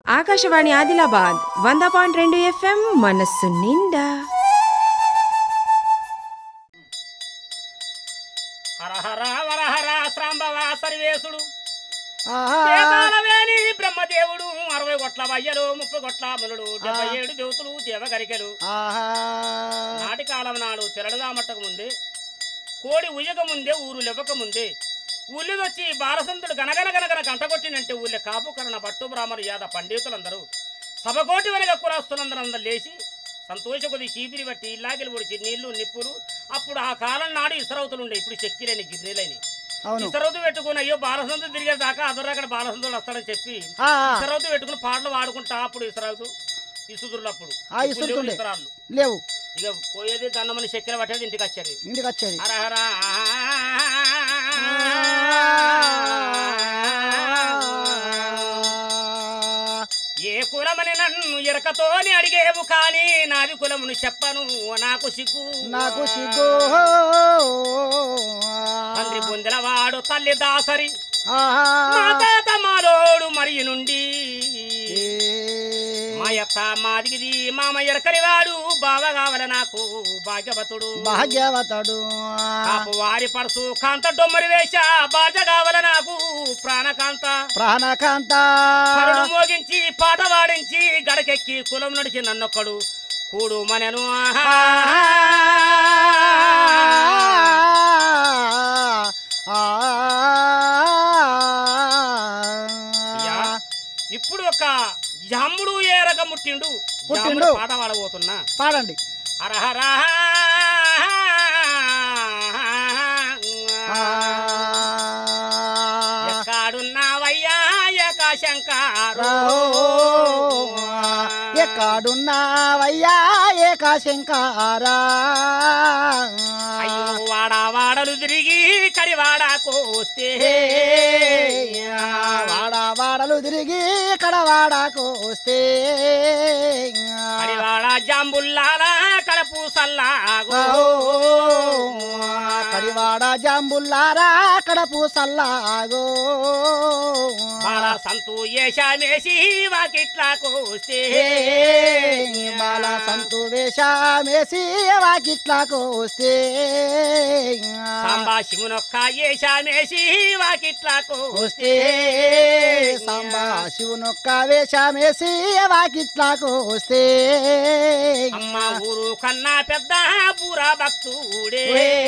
ఆకాశవాణి ఆదిలాబాద్ వంద పాయింట్ రెండు ఎఫ్ఎం మనస్సు నిండా హర హర వర హర శ్రాంబవ సర్వేశుడు ఆహా వేదాలవేని బ్రహ్మదేవుడు అరవై కొట్ల వయ్యలు ముప్పై కొట్ల మునుడు డెబ్బై ఏడు దేవతలు దేవగరికలు ఆహా నాటి కాలం నాడు తెరడుగా మట్టక ముందే కోడి ఉయ్యక ముందే ఊరు లెవ్వక ముందే ఊళ్ళొచ్చి బాలసంతుడు గనగన గనగన గంట కొట్టినంటే ఊళ్ళో కాపుకరణ భట్టు బ్రాహ్మణ యాద పండితులందరూ సభకోటి వెనక కులాస్తులందరూ లేచి సంతోష కొద్ది చీపిరి బట్టి ఇల్లాగిలు పొడిచి నీళ్లు నిప్పులు అప్పుడు ఆ కాలం నాడు ఇసరవుతులు ఉండే ఇప్పుడు చెక్కిలేని గిన్నెలని అవును ఇసరవుతు పెట్టుకుని అయ్యో బాలసంతుడు తిరిగేదాకా అదరు అక్కడ బాలసంతుడు వస్తాడని చెప్పి ఆ, ఇసరవుతు పెట్టుకుని పాటలు పాడుకుంటా అప్పుడు ఇసరవుతు ఇసుదుర్లప్పుడు ఆ, ఇప్పుడు లేవు ఇసురుతుండే. ఇసరాళ్ళు లేవు ఇక పోయేది దండమని చక్కెర పట్టేది ఇంటికి వచ్చేది ఇంటికి వచ్చేది హర హర ఏ కులమని నన్ను ఎరకతోని అడిగేవు కానీ నాది కులమును చెప్పను నాకు సిగ్గు నాకు సిగ్గు తండ్రి బొందెలవాడు తల్లి దాసరి ఆహా మా తాత మాలోడు మరి నుండి ఏ, మాయప్ప మాదిగిది మామ ఎరకలివాడు బావ కావల నాకు భాగ్యవతుడు భాగ్యవతుడు కాపు వారి పడుసు కాంత డొమ్మరి వేష బాజ కావల నాకు ప్రాణకాంత ప్రాణకాంత పరుడు మోగించి పాట వాడించి గడకెక్కి కులం నడిచి నన్నొక్కడు కూడు మనను యా. ఇప్పుడు ఒక జమ్ముడు ఏ రకం ముట్టిండు పుట్టిండు. జాముడు పాట పాడబోతున్నా పాడండి హరహర ఎక్కడున్నావయ్యా ఏకాశంకారు ఎక్కడున్నావయ్యా ఏకాశంకారా అయ్యో వాడా వాడలు తిరిగి కడివాడాకు వస్తే వాడ వాడలు తిరిగి కడవాడకు వస్తే కడివాడ జాంబుల్లాల కడపు సల్లాగో కడివాడ జాంబుల్లారా కడపు సల్లాగో బాల సంతు ఏషామేసి వాకిట్లాకు వస్తే బాల సంతు వేషమేసి వాకిట్లాకు వస్తే సాంబా శివునొక్క ఏషామేసి వాకిట్లాకు వస్తే సాంబా శివునొక్క వేషమేసి వాకిట్లాకు వస్తే అమ్మ ఊరు కన్నా పెద్ద బూరా భక్తుడే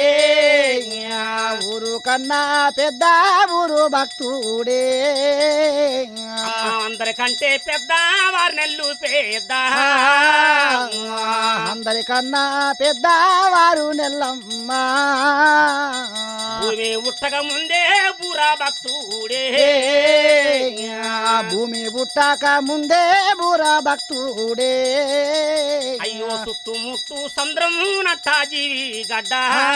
ఊరు కన్నా పెద్ద ఊరు భక్తుడే అమ్మ అందరికంటే పెద్ద వారి నెల్లు పెద్ద అందరికన్నా పెద్ద వారు నెల్లమ్మ భూమి ఉట్టక ముందే బూరా భక్తుడే భూమి పుట్టాక ముందే బూరా భక్తుడే అయ్యో చుట్టుముట్టు సంద్రం నట్టా జీవి గడ్డ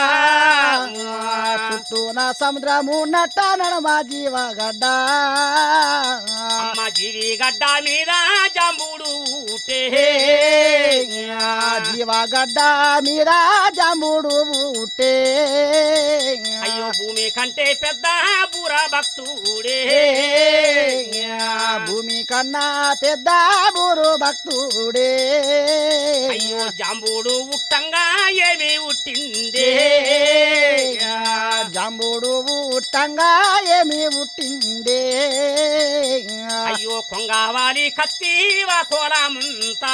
చుట్టూ నా సముద్రము నట్ట నడమ జీవగడ్డ అమ్మ జీవి గడ్డ మీద జాంబుడు ఊటే జీవగడ్డ మీద జాంబుడు పుట్టే అయ్యో భూమి కంటే పెద్ద బూరా భక్తుడే భూమి కన్నా పెద్ద బూరు భక్తుడే అయ్యో జాంబుడు ఉట్టంగా ఏమి ఉట్టిందే జాంబుడు ఉట్టంగా ఏమి పుట్టిందే అయ్యో కొంగవాలి కత్తి వా కోలముంతా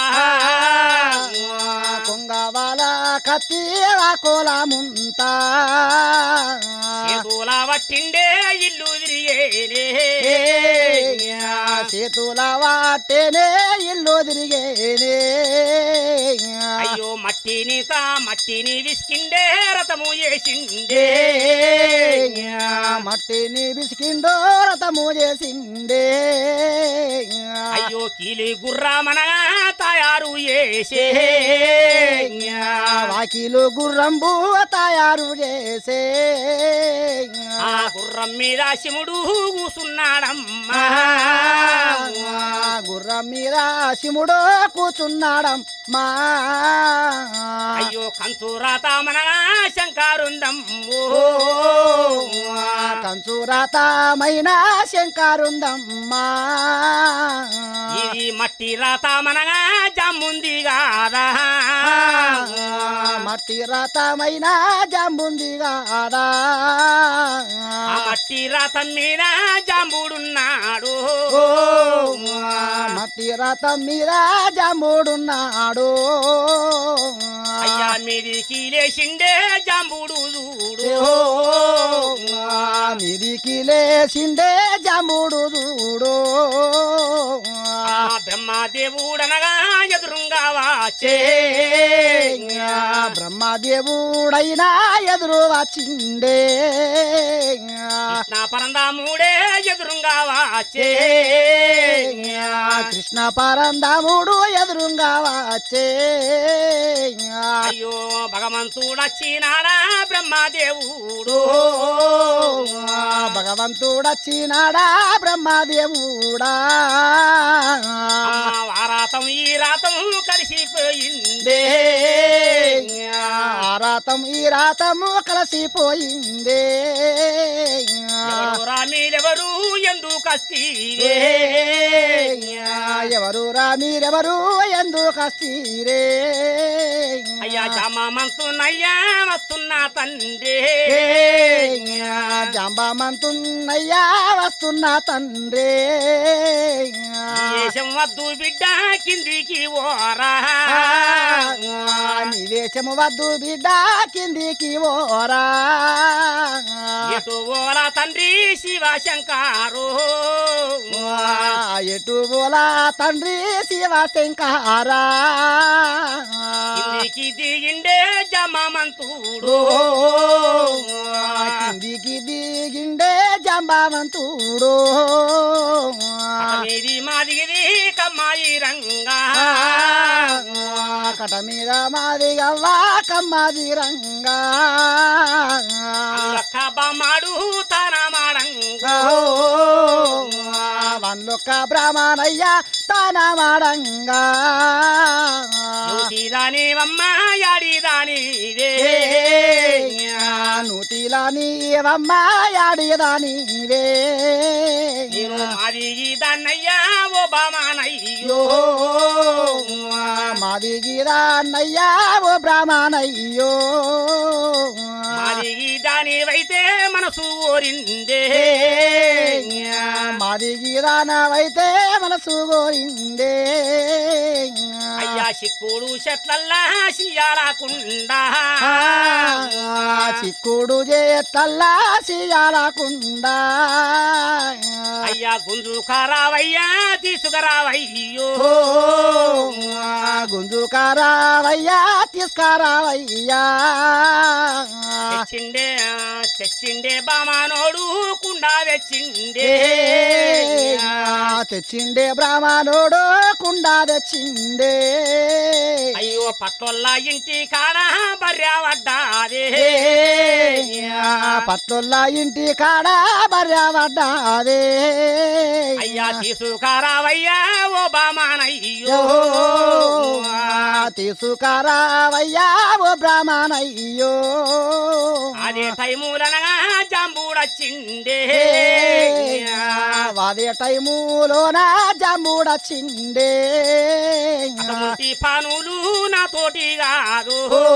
కొంగవాల కత్తి కోలముంతా చేతుల వట్టిండే ఇల్లు తిరిగేనే చేతుల వాటేనే ఇల్లు తిరిగేనే అయ్యో మట్టిని తా మట్టిని విసికిండే రథము చేసిండే మట్టిని బిసికిండో రథము చేసిండే అయ్యో కీలి గుర్రమన తయారు చేసే వాకిలు గుర్రంబు తయారు చేసే ఆ గుర్రం మీద శివుడు కూసున్నాడమ్మా గుర్ర గుర్రం మీద శివుడు కూర్చున్నాడమ్మా అయ్యో కంతురాత మనగా శంకారుందం ఓ కంచురాతమైన శంకరుందమ్మా ఇది మట్టి రాత మనగా జమ్ముంది కాదా మట్టి రథమైన జంబుంది కాదా ఆ మట్టి రాతం మీద జాంబుడున్నాడు ఓ మట్టి రథం మీద జంబుడున్నాడు అయ్యా మీదికి లేచిండే జాంబుడు చూడు ఓ మిదికి లేచిండే జంబుడు చూడు ఆ బ్రహ్మదేవుడనగా ఎదురుంగా వాచే బ్రహ్మదేవుడైనా ఎదురు వచ్చిండే కృష్ణ పరందాముడే ఎదురుంగా వాచే కృష్ణ పరందాముడు ఎదురుగా వచ్చే అయ్యో భగవంతుడచ్చినాడా బ్రహ్మదేవుడు భగవంతుడచ్చినాడా బ్రహ్మదేవుడా అమ్మ వారాతం ఈ రాతం కలిసిపోయింది ఆ రాతం ఈ రాతము కలిసిపోయిందే ఎవరు రామీలెవరు ఎందుకు వస్తీవే ఎవరు రా మీరెవరు ఎందుకు వస్తీరే అయ్యా జామంతున్నయ్యా వస్తున్నా తండ్రి జాంబామంతున్నయ్యా వస్తున్నా తండ్రి దేశం వద్దు బిడ్డ కిందికి ఓరా నివేశము వద్దు బిడ్డ కిందికి ఓరా ఎటు ఓరా తండ్రి శివ శంకారు ఎటు బోలా తండ్రి శివ శంకారా కిందికి దిగిండే జమామంతుడు కిందికి దిగిండే జంబావంతుడు మీది మాదిగిది కమ్మాయి రంగా కట మీద మాది గవ్వా కమ్మాది రంగా లక్క బామాడు తన మాడంగా వన్లొక్క బ్రాహ్మణయ్య తాన మాడంగా దానివమ్మ యాడిదానివే నూతిలా నీవమ్మ యాడిదా నీవే నేను మాదిగి దాన్నయ్యా ఓ బామానయ్యో మాది గీదాన్నయ్యా ఓ బ్రాహ్మణయ్యో మాదిగి దానివైతే మనసు ఓరిందే మాది గీదానవైతే మనసు గోరిందే అయ్యా సిక్కుడు చెట్లల్లా సియాలకుండా చిక్కుడు చేతల్లా సియాలకుండా అయ్యా గుంజు ఖరావయ్యా తీసుకురావయ్యో గుంజుకారావయ్యా తీసుకారావయ్యా తెచ్చిండే తెచ్చిండే బామానోడు కుండా తెచ్చిండే తెచ్చిండే బ్రాహ్మణుడు కుండా తెచ్చిండే అయ్యో పట్టొల్ల ఇంటి కాడ బర్యావడ్డాదే పట్టుల్ల ఇంటి కాడ బర్యావడ్డాదే అయ్యా తీసుకురావయ్యా ఓ బామానయ్యో తీసుకారావయ్యా ఓ బ్రాహ్మణయ్యో అదే టైములనగా జాంబూడచ్చిండే వాదే టైములోన జమ్ముడచ్చిండే అసముంటి పానులు నాతోటి కాదు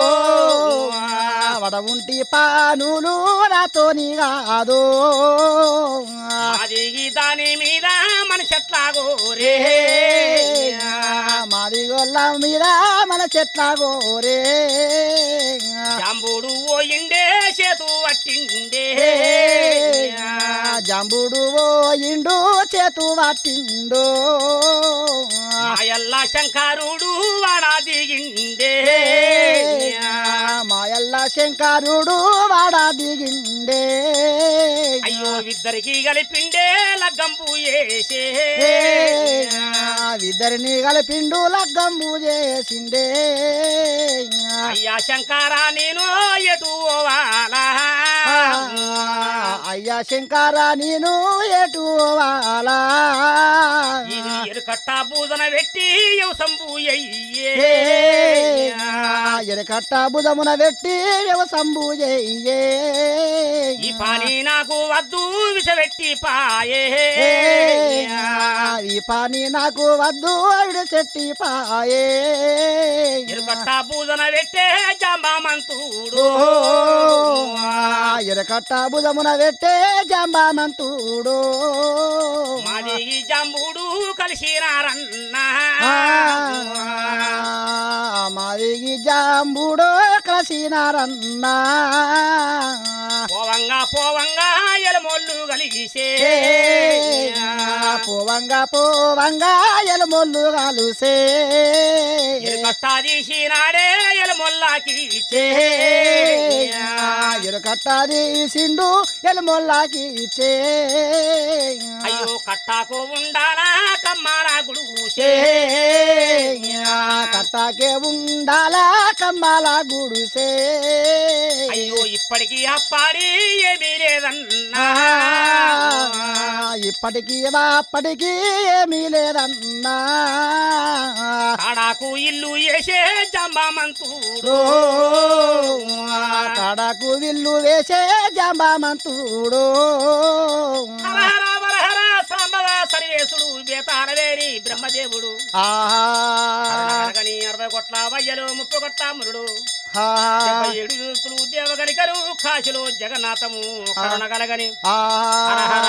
వడ ఉంటి పానులు నాతోని కాదు అది దాని మీద మనిషెట్లాగో రే మాది గొల్ల మీద మన చెట్ల గోరే జాంబుడు ఓయిండే చేతు పట్టిండే జంబుడు ఓ ఇండు చేతు పట్టిండు మాయల్లా శంకరుడు వాడా దిగిండే మాయల్ల శంకరుడు వాడా దిగిండే అయ్యో ఇద్దరికి కలిపిండే లగ్గంపు వేసే ఇద్దరిని కలిపిండు లగ్గంబు చేసిండే అయ్యా శంకరా నేను ఎటు పోవాలా అయ్యా శంకర నేను ఎటు వాలా ఇది ఎరుకట్ట బూదన పెట్టి సంబు ఎరకట్ట బుధమున పెట్టి వ్యవసంబు చెయ్యే ఈ పాని నాకు వద్దు విషపెట్టి పాయే ఈ పని నాకు వద్దు ఆవిడ చెట్టి పాయే ఎరుకట్ట బూదన పెట్టే జంబామంతుడు ఎరకట్ట బుధమున పెట్టే జంబామంతుడు మాది ఈ జంబుడు కలిసినారన్నా మాదిగి జాంబుడో కలసినారన్నా పోవంగా పోవంగా ఎలమొల్లు కలిగిసే పోవంగా పోవంగా ఎలమొల్లు కాలుసే ఎరుకట్ట తీసినాడే ఎలమొల్లాకి ఇచ్చే ఎరకట్టది సిండు ఎలమొల్లాకి ఇచ్చే అయ్యో కట్టాకో ఉండాలా కమ్మారా గుడుసే కట్టాకే ఉండాలా కమ్మాల గుడిసే అయ్యో ఇప్పటికి అప్పాడి ఏమీ లేదన్నా ఇప్పటికీ అప్పటికీ ఏమీ లేదన్నా కాడాకు ఇల్లు వేసే జంబామంతుడు కడకు విల్లు వేసే జంబామంతుడు హరహర వరహర సాంబవ సర్వేశుడు బేతారవేరి బ్రహ్మదేవుడు ఆహా కరుణగని అరవై కొట్ల వయ్యలు ముప్పై కొట్ల మురుడు డెబ్బై ఏడు యూతులు దేవగలికరు కాశీలో జగన్నాథము కరుణగలగని హరహర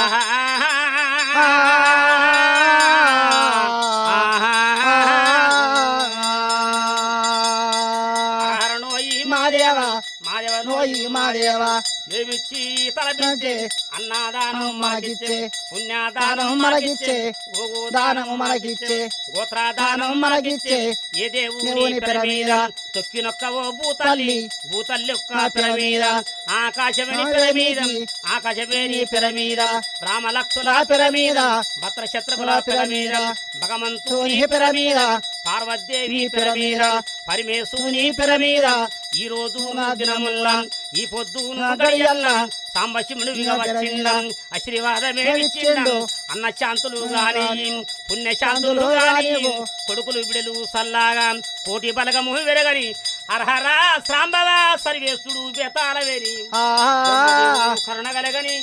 హరణోయి మాదేవ మాదేవ నోయి మాదేవ దేవిచ్చి తలపించే అన్నదానం మనకిచ్చే పుణ్యదానం దానం మనకిచ్చే మనకిచ్చే గోదానం దానము మనకిచ్చే గోత్రదానం మనకిచ్చే ఏ దేవుని దేవుని పెర పెర మీద మీద తొక్కినొక్కవో భూతల్లి తల్లి భూతల్లి ఒక్క నా పెర పెర మీద మీద ఆకాశమని నా పెర పెర మీద మీది ఆకాశమేని పెర మీద రామలక్ష్మణ నా పెర పెర మీద మీద భద్ర శత్రుఘ్న నా పెర పెర మీద మీద భగవంతుని తోని పెర పెర మీద మీద పార్వదేవి నీ పెర పెర మీద మీద పరమేశుని పెర మీద ఈ రోజు నా దినముల్ల ఈ పొద్దు నా గడియల్ల గడియల్ల సాంబశివుడు నా పెర వచ్చిండ మీద ఆశీర్వాదమే ఇచ్చిండు. ఇచ్చిండు అన్న శాంతులు నా గాని పుణ్య శాంతులు శాంతులు గాని గాని కొడుకులు బిడలు సల్లాగా కోటి బలగము వెరగని హరహర సాంబవ సర్వేశుడు బేతాల వేరి ఆహా కరుణగలగని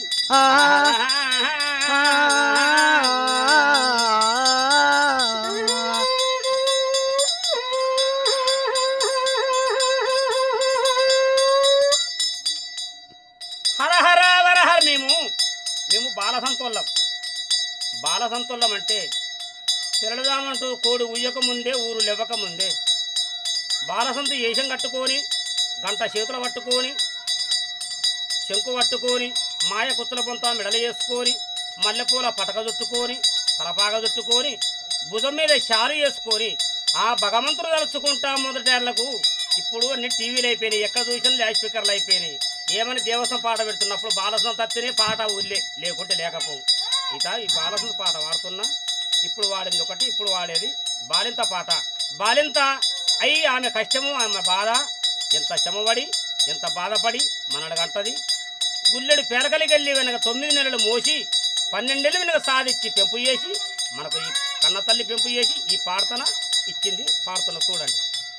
హరహర వరహర మేము మేము బాలసంతోళ్ళం బాలసంతోళ్ళం అంటే తిరడదామంటూ కోడి ఉయ్యక ముందే ఊరు లెవ్వక ముందే బాలసంతు ఏషం కట్టుకొని గంట చేతులు పట్టుకొని శంకు పట్టుకొని మాయ కుత్తల పొంత మెడలు వేసుకొని మల్లెపూల పటక చుట్టుకొని తలపాగ చుట్టుకొని భుజం మీద షాలు వేసుకొని ఆ భగవంతుడు తలుచుకుంటా మొదటేళ్లకు ఇప్పుడు అన్ని టీవీలు అయిపోయినాయి ఎక్కడ చూసినా లౌడ్ స్పీకర్లు అయిపోయినాయి ఏమని దేవస్థానం పాట పెడుతున్నప్పుడు బాలసం తత్తినే పాట ఊళ్ళే లేకుంటే లేకపోవు ఇక ఈ బాలసం పాట వాడుతున్నా ఇప్పుడు వాడింది ఒకటి ఇప్పుడు వాడేది బాలింత పాట బాలింత అయి ఆమె కష్టము ఆమె బాధ ఎంత శ్రమపడి ఎంత బాధపడి మనడగంటది గుల్లెడు పేరకలికెళ్ళి వెనక తొమ్మిది నెలలు మోసి పన్నెండేళ్ళు వెనక సాధించి పెంపు చేసి మనకు ఈ కన్న తల్లి పెంపు చేసి ఈ ప్రార్థన ఇచ్చింది ప్రార్థన చూడండి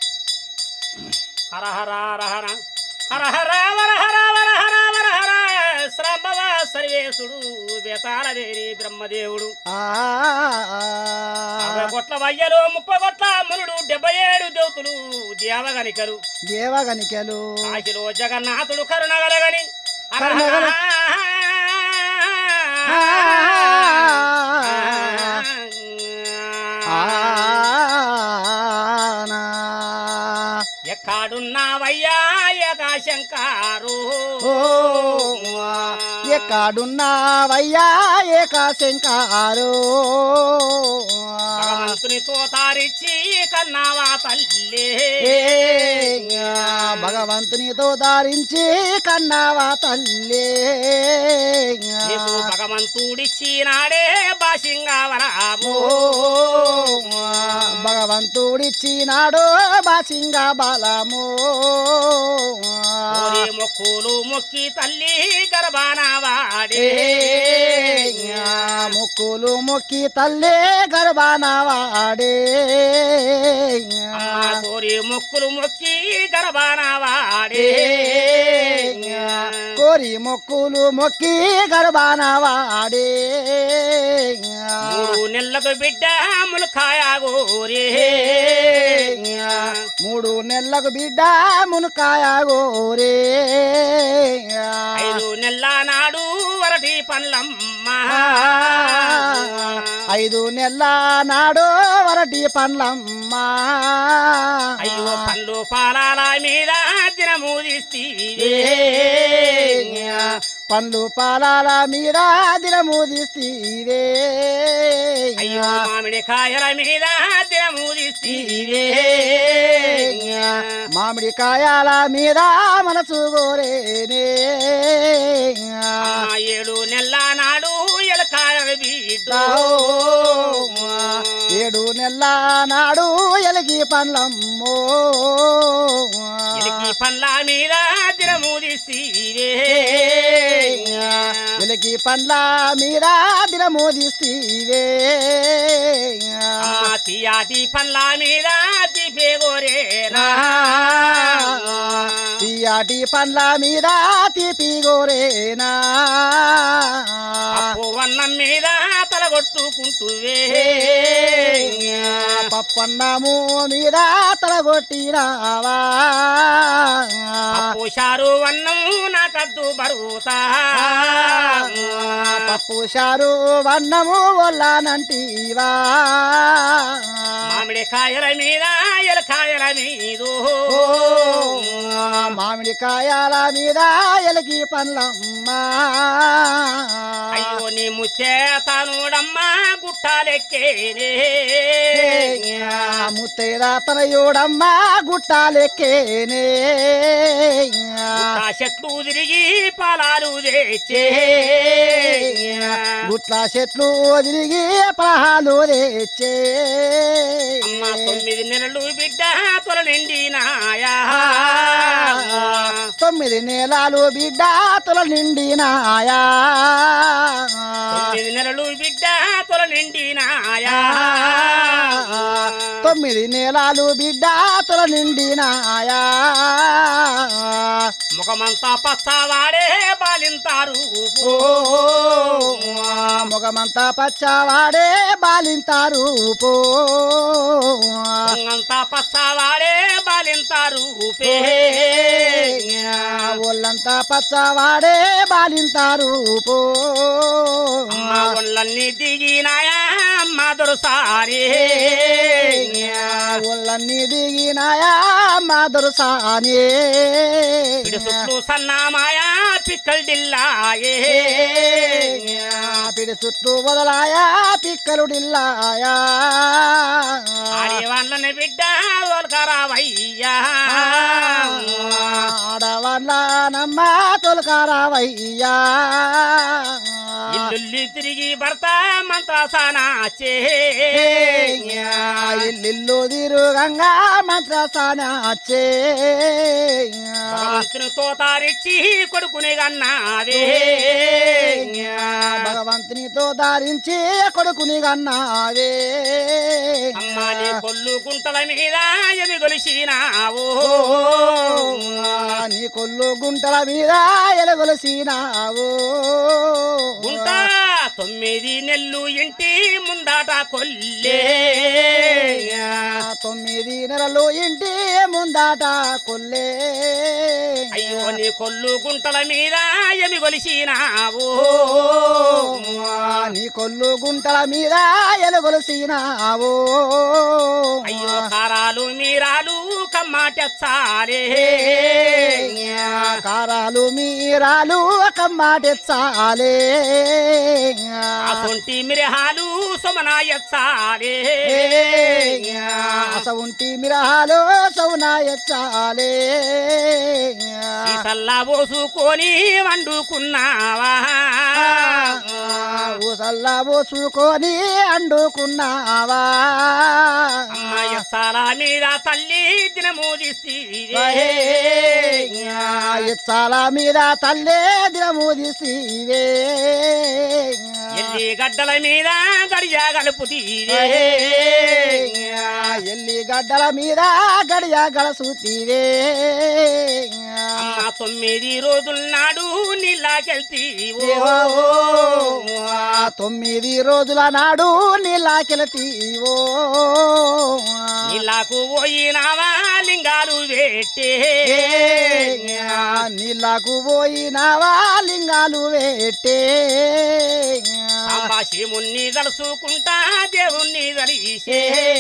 హర హర హర హర హర హర వర హర వర హర వర హర శ్రమవ సర్వేశుడు బేతాల వేరి బ్రహ్మదేవుడు అరవై కొట్ల వయ్యలు ముప్పై కొట్ల మునుడు డెబ్బై ఏడు దేవతలు దేవగనికలు దేవగనికలు కాశీలో జగన్నాథుడు కరుణగలగని కరుణగల- ఆనా. ఎక్కడున్నావయ్యా ఏకాశంకారు ఓ ఎక్కడున్నావయ్యా ఏకాశంకారు భగవంతునితో తారిచ్చి కన్నావా తల్లి భగవంతునితో దారించి కన్నావా తల్లి నీకు భగవంతుడిచ్చినాడే బాసింగా వరాము ఓ భగవంతుడిచ్చినాడు బాసింగ బలము ఓరి మొక్కులు మొక్కి తల్లి గర్భాన వాడే ముక్కులు మొక్కి తల్లి గర్భాన వాడే అమ్మ కోరి మొక్కులు మొక్కి గర్భాన వాడే కోరి మొక్కులు మొక్కి గర్భాన వాడే మూడు నెలలకు బిడ్డ ములకాయ గోరే మూడు నెలలకు బిడ్డ మునకాయ గోరే ఐదు నెలల నాడు వరటి పండ్లమ్మ ఐదు నెలల నాడు వరటి పండ్లమ్మ అయ్యో పండ్లు పాలాల మీద దినము తీస్తీవే. పండ్లు పాలాల మీద దినము తీస్తీవే అయ్యో మామిడి కాయల మీద దినము తీస్తీవే. మామిడి కాయాల మీద మనసు గోరేనే ఆ ఏడు నెలల నాడు ఎలకాయ బిడ్డ ఏడు నెలల నాడు ఎలగి పండ్లమ్మో ఎలికి పండ్ల మీద దినము తీస్తీవే. ఎలగి పండ్ల మీద దినము తీస్తీవే అమ్మ తీయాటి పండ్ల మీద తీపే గోరేనా తీయాటి పండ్ల మీద తీపి గోరేనా పప్పు అన్నం మీద తలగొట్టుకుంటువే పప్పన్నము మీద తలగొట్టినావా పప్పు చారు అన్నం నాకద్దు బరువుతా పప్పు చారు వన్నము వల్లానంటీవా మామిడి కాయల మీద ఎలకాయల మీదో మామిడి కాయాల మీద ఎలకి పండ్లమ్మా అయ్యో నీ ముచ్చేతనుడమ్మా గుట్టాలెక్కేనే ముత్తైదా తనయుడమ్మా గుట్టాలెక్కేనే ఆ చెట్లు తిరిగి పొలాలు తెచ్చే గుట్ల చెట్లు తిరిగి పలహాలు తెచ్చే అమ్మ తొమ్మిది నెలలు బిడ్డ త్వర నిండినాయా తొమ్మిది నెలలు బిడ్డ తుల నిండినాయా తొమ్మిది నెలలు బిడ్డ త్వర నిండినాయా తొమ్మిది నెలలు బిడ్డ తుల నిండినాయా ముఖమంతా పచ్చవాడే బాలింతారు ఓ ముఖమంతా పచ్చవాడే బాలింతారు పో అంతా పచ్చవాడే బాలింతారు ఒళ్ళంతా పచ్చవాడే బాలింతారు పో అమ్మ ఒళ్ళన్నీ దిగినాయా అమ్మ దొరసారి ఒళ్ళన్నీ దిగినాయా మాదరుసానే పిడి చుట్లు సన్నామాయా పిక్కల్ డిల్లాయే పిడి చుట్టూ వదలాయా పిక్కలుడిల్లాయా ఆడి వాళ్ళని బిడ్డ ఓల్కరావయ్యా ఆడవాళ్ళనమ్మ తొలకారావయ్యా ఇల్లుల్లి తిరిగి భర్త మంత్రసానాచే ఇల్లు తిరుగంగా మంత్రసానాచే భగవంతుని తోతారిచ్చి కొడుకుని గన్నావే భగవంతునితో దారించి కొడుకుని గన్నావే అమ్మ నీ కొల్లు గుంటల మీద ఎమి గొలిసినావు నీ కొల్లు గుంటల మీద ఎలగొలసినావు గుంట తొమ్మిది నెల్లు ఇంటి ముందాట కొల్లే తొమ్మిది నెలలు ఇంటి ముందాట కొల్లే అయ్యో నీ కొల్లు గుంటల మీద ఎమి గొలిసినావు నీ కొల్లు గుంటల మీద ఎలగొలసినావు అయ్యో కారాలు మీరాలు కమ్మాటెచ్చాలే కారాలు మీరాలు కమ్మాటెచ్చాలే అసొంటి మిరహాలు సుమనాయచ్చాలే ఉంటి మిరహాలు సౌనాయచ్చాలే సల్లా పోసుకొని వండుకున్నావా ఊసల్లా పోసుకొని అండుకున్నావా అమ్మాయ మీద తల్లి దినము తీసి ఇచ్చాల మీద తల్లే దినము తీసివే ఎల్లి గడ్డల మీద గడియా గలుపు ఎల్లి గడ్డల మీద గడియ గడసూతివే అమ్మ తొమ్మిది రోజుల నాడు నీళ్ళకెళ్తీవో తొమ్మిది రోజుల నాడు నీలాకెళతీవో నీళ్ళకు పోయినావా లింగాలు పెట్టే నీళ్ళకు పోయినావా లింగాలు వేటే సాంబా శివుణ్ణి తలుసుకుంటా దేవుణ్ణి దరిసే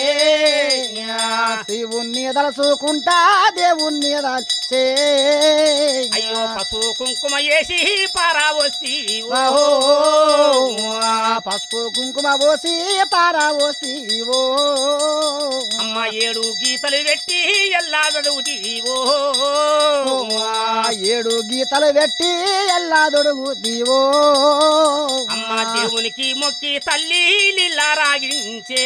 శివుణ్ణి తలసుకుంటా దేవుణ్ణి దలసే అయ్యో పశువు కుంకుమ వేసి పారా వస్తీవో పసుపు కుంకుమ పోసి పారా పోసివో అమ్మ ఏడు గీతలు పెట్టి ఎల్లా చదువుతీవో ఏడు గీతలు పెట్టి ఎల్లా దొడుగుతీవో అమ్మ దేవునికి మొక్కి తల్లి నీళ్ళ రాగించే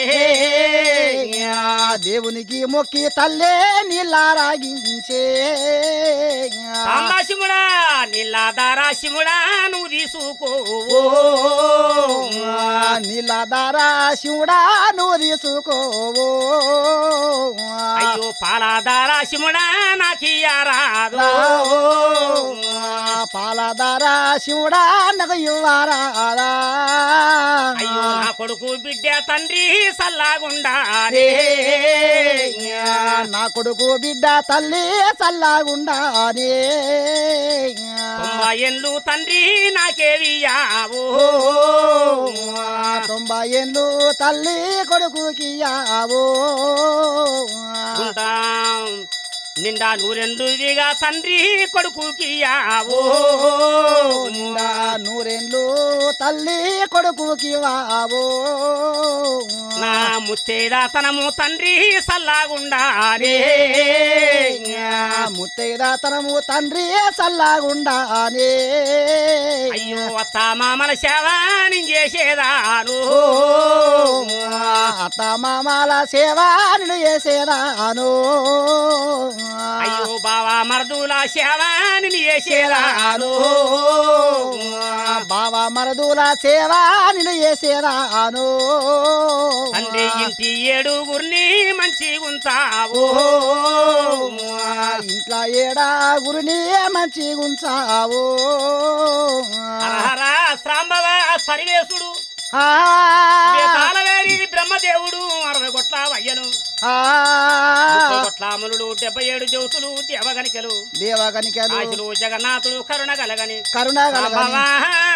దేవునికి మొక్కి తల్లే నీళ్ళారాగించే సాంబా శివుడా నీళ్ళ దారా శివుడా నువ్వు తీసుకోవో నీళ్ళదారా శివుడా నువ్వు తీసుకోవో అయ్యో పాలాదారా శివుడా నాకియారాదు పాలదారా శివుడా నాకు ఇవ్వరాదా అయ్యో నా కొడుకు బిడ్డ తండ్రి సల్లాగుండా నా కొడుకు బిడ్డ తల్లి చల్లగుండానే తొంభై ఏళ్ళు తండ్రి నాకేవియావో తొంభై ఏళ్ళు తల్లి కొడుకుకి యావో ఉంటాం నిండా నూరెండుదిగా తండ్రి కొడుకుకియావో నిండా నూరేళ్ళు తల్లి కొడుకుకి వావో నా ముత్తేదాతనము తండ్రి సల్లాగుండానే ముత్తైదాతనము తండ్రి చల్లగుండానే అయ్యో అత్త మామల సేవ నేను చేసేదాను అత్త మామాల సేవ నేను చేసేదాను అయ్యో బావా మరదుల సేవ నేను చేసేదాను బావా మరదుల సేవ నేను చేసేదాను తండ్రి ఇంటి ఏడుగురిని మంచిగుంటావు ఇంట్లో ఏడా గురిని మంచి గుంచావు హరహర శ్రాంబవ సరివేశుడు ఆ, తాళవేరి బ్రహ్మదేవుడు అరవై కొట్ల వయ్యను ఆ, ముప్పై కొట్ల అమలుడు డెబ్బై ఏడు జ్యోతులు దేవగనికలు దేవగనికలు కాశులు జగన్నాథుడు కరుణ కలగని కరుణ కలగని. సాంబవా.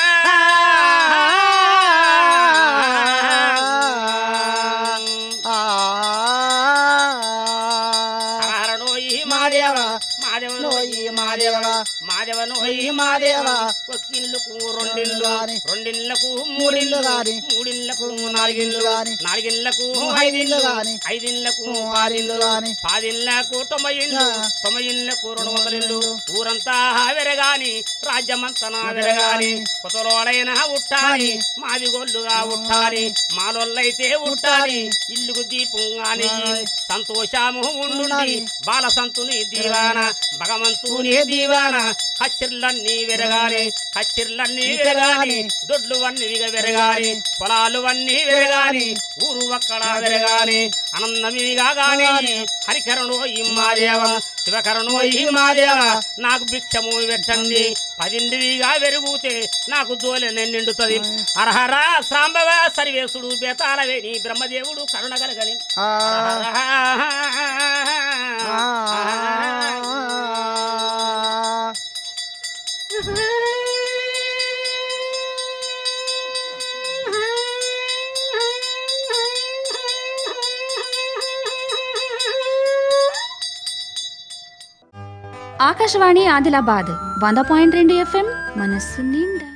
ఆ, హరహర నోయి మాదేవ మాదేవ నోయి మాదేవ మాదేవ నోయి నోయి మాదేవ ఒక్కిళ్ళకు రెండిళ్ళు గాని, రెండిళ్ళకు మూడిళ్ళు మూడిళ్ళు గాని, మూడిళ్ళకు నాలుగిళ్ళు నాలుగిళ్ళు గాని, నాలుగిళ్ళకు ఐదిళ్ళు ఐదిళ్ళు గాని, ఐదిళ్ళకు ఆరిళ్ళు గాని, పదిళ్ళకు తొంభై ఇళ్ళు ఆ. తొంభై ఇళ్ళకు రెండు వందల ఇళ్ళు ఇళ్ళు. ఊరంతా వెరగాని రాజ్యమంతా వెరగాని కొత్తలోడైన ఉట్టాని గాని, మాది గొల్లుగా ఉట్టాని మాలొల్లైతే ఉట్టాని ఇల్లుకు దీపంగాని గాని, సంతోషము ఉండుండి ఉండాలి. బాల సంతుని దీవాన భగవంతుని దీవాన కచ్చిర్లన్నీ వెరగాలి కచ్చిర్లన్నీ వెరగాలి దొడ్లు అన్ని వెరగాలి పొలాలు అన్ని వెరగాలి ఊరు అక్కడ వెరగాలి ఆనందమీగా గాని హరికరణో ఇమ్మాదేవ శివకరణో ఇమ్మాదేవ నాకు భిక్షము పెట్టండి పదిండివిగా వెరుగుతే నాకు దోలె నిండుతుంది అర్హర సాంబవ సర్వేశుడు బేతాళవేణి బ్రహ్మదేవుడు కరుణ కలగని ఆ, ఆ, ఆకాశవాణి ఆదిలాబాద్ వంద పాయింట్ రెండు ఎఫ్ఎం మనస్సు నిండా